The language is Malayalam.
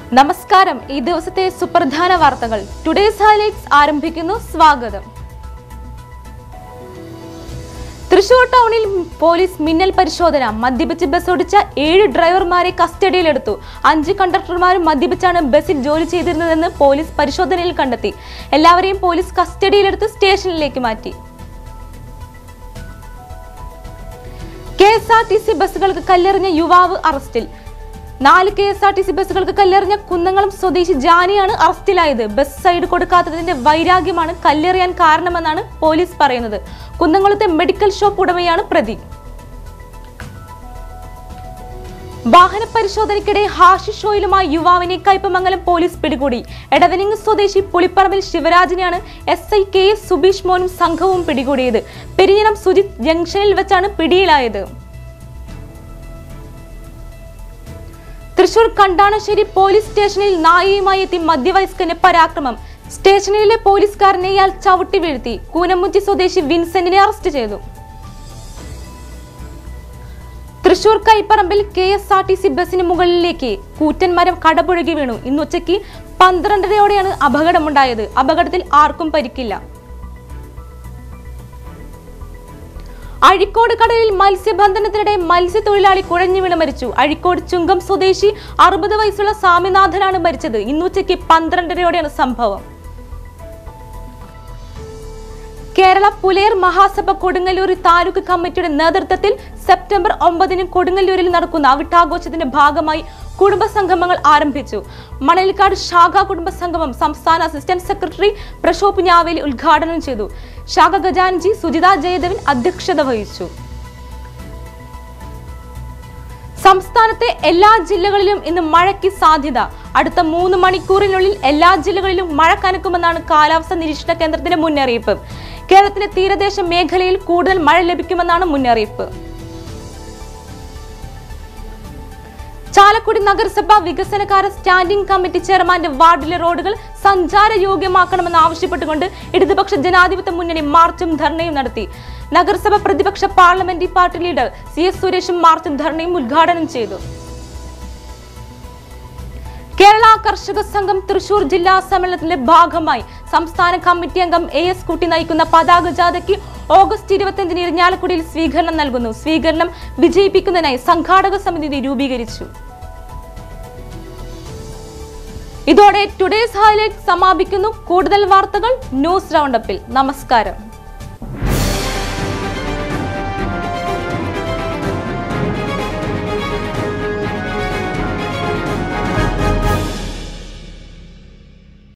നമസ്കാരം ഈ ദിവസത്തെ സുപ്രധാന വാർത്തകൾ ടുഡേസ് ഹൈലൈറ്റ്സ് ആരംഭിക്കുന്നു സ്വാഗതം തൃശൂർ ടൗണിൽ പോലീസ് മിന്നൽ പരിശോധന മദ്യപിച്ച് ബസ് ഓടിച്ച ഏഴ് ഡ്രൈവർമാരെ കസ്റ്റഡിയിലെടുത്തു അഞ്ച് കണ്ടക്ടർമാരും മദ്യപിച്ചാണ് ബസ്സിൽ ജോലി ചെയ്തിരുന്നതെന്ന് പോലീസ് പരിശോധനയിൽ കണ്ടെത്തി എല്ലാവരെയും പോലീസ് കസ്റ്റഡിയിലെടുത്ത് സ്റ്റേഷനിലേക്ക് മാറ്റി K S R T C ബസ്സുകൾക്ക് കല്ലെറിഞ്ഞ യുവാവ് അറസ്റ്റിൽ നാല് K S R T C ബസ്സുകൾക്ക് കല്ലെറിഞ്ഞ കുന്നംകുളം സ്വദേശി ജാനിയാണ് അറസ്റ്റിലായത് ബസ് സൈഡ് കൊടുക്കാത്തതിന്റെ വൈരാഗ്യമാണ് കല്ലെറിയാൻ കാരണമെന്നാണ് പോലീസ് പറയുന്നത് കുന്നംകുളത്തെ മെഡിക്കൽ ഷോപ്പ് ഉടമയാണ് പ്രതി വാഹന പരിശോധനയ്ക്കിടെ ഹാഷിഷ് ഓയിലുമായി യുവാവിനെ കയ്പമംഗലം പോലീസ് പിടികൂടി എടവനിങ് സ്വദേശി പുളിപ്പറമ്പിൽ ശിവരാജിനെയാണ് S I K S Subeesh മോനും സംഘവും പിടികൂടിയത് പെരിഞ്ഞനം സുജിത് ജംഗ്ഷനിൽ വെച്ചാണ് പിടിയിലായത് തൃശൂർ കണ്ടാണശ്ശേരി പോലീസ് സ്റ്റേഷനിൽ നായയുമായി എത്തി മധ്യവയസ്കന് പരാക്രമം സ്റ്റേഷനിലെ പോലീസുകാരനെ ഇയാൾ ചവിട്ടി വീഴ്ത്തി കൂനമുച്ചി സ്വദേശി വിൻസെന്റിനെ അറസ്റ്റ് ചെയ്തു തൃശൂർ കൈപ്പറമ്പിൽ K S R T C ബസിന് മുകളിലേക്ക് കൂറ്റൻ മരം കടപുഴകി വീണു ഇന്ന് ഉച്ചയ്ക്ക് പന്ത്രണ്ടരയോടെയാണ് അപകടമുണ്ടായത് അപകടത്തിൽ ആർക്കും പരിക്കില്ല അഴിക്കോട് കടലിൽ മത്സ്യബന്ധനത്തിനിടെ മത്സ്യത്തൊഴിലാളി കുഴഞ്ഞു വീണ് മരിച്ചു അഴിക്കോട് ചുങ്കം സ്വദേശി അറുപത് വയസ്സുള്ള സ്വാമിനാഥനാണ് മരിച്ചത് ഇന്നുച്ചയ്ക്ക് പന്ത്രണ്ടരയോടെയാണ് സംഭവം കേരള പുലയർ മഹാസഭ കൊടുങ്ങല്ലൂർ താലൂക്ക് കമ്മിറ്റിയുടെ നേതൃത്വത്തിൽ സെപ്റ്റംബർ ഒമ്പതിന് കൊടുങ്ങല്ലൂരിൽ നടക്കുന്ന അവിട്ടാഘോഷത്തിന്റെ ഭാഗമായി കുടുംബ സംഗമങ്ങൾ ആരംഭിച്ചു മണലിക്കാട് ശാഖ കുടുംബ സംഗമം സംസ്ഥാന അസിസ്റ്റന്റ് സെക്രട്ടറി പ്രശോപ് ഞാവേലി ഉദ്ഘാടനം ചെയ്തു ശാഖ ഖജാൻജി സുജിത ജയദേവൻ അധ്യക്ഷത വഹിച്ചു സംസ്ഥാനത്തെ എല്ലാ ജില്ലകളിലും ഇന്ന് മഴയ്ക്ക് സാധ്യത അടുത്ത മൂന്ന് മണിക്കൂറിനുള്ളിൽ എല്ലാ ജില്ലകളിലും മഴ കനക്കുമെന്നാണ് കാലാവസ്ഥാ നിരീക്ഷണ കേന്ദ്രത്തിന്റെ മുന്നറിയിപ്പ് കേരളത്തിന്റെ തീരദേശ മേഖലയിൽ കൂടുതൽ മഴ ലഭിക്കുമെന്നാണ് മുന്നറിയിപ്പ് ചാലക്കുടി നഗരസഭ വികസനകാര്യ സ്റ്റാൻഡിംഗ് കമ്മിറ്റി ചെയർമാന്റെ വാർഡിലെ റോഡുകൾ സഞ്ചാരയോഗ്യമാക്കണമെന്ന് ആവശ്യപ്പെട്ടുകൊണ്ട് ഇടതുപക്ഷ ജനാധിപത്യ മുന്നണി മാർച്ചും ധർണയും നടത്തി നഗരസഭ പ്രതിപക്ഷ parliamentary party leader C S സുരേഷും മാർച്ചും ധർണയും ഉദ്ഘാടനം ചെയ്തു കേരള കർഷക സംഘം തൃശൂർ ജില്ലാ സമ്മേളനത്തിന്റെ ഭാഗമായി സംസ്ഥാന കമ്മിറ്റി അംഗം എ എസ് കുട്ടി നയിക്കുന്ന പതാക ജാഥയ്ക്ക് ഓഗസ്റ്റ് ഇരുപത്തിയഞ്ചിന് ഇരിഞ്ഞാലക്കുടിയിൽ സ്വീകരണം നൽകുന്നു സ്വീകരണം വിജയിപ്പിക്കുന്നതിനായി സംഘാടക സമിതി രൂപീകരിച്ചു ഇതോടെ ടുഡേസ് ഹൈലൈറ്റ് സമാപിക്കുന്നു കൂടുതൽ വാർത്തകൾ ന്യൂസ് റൗണ്ടപ്പിൽ നമസ്കാരം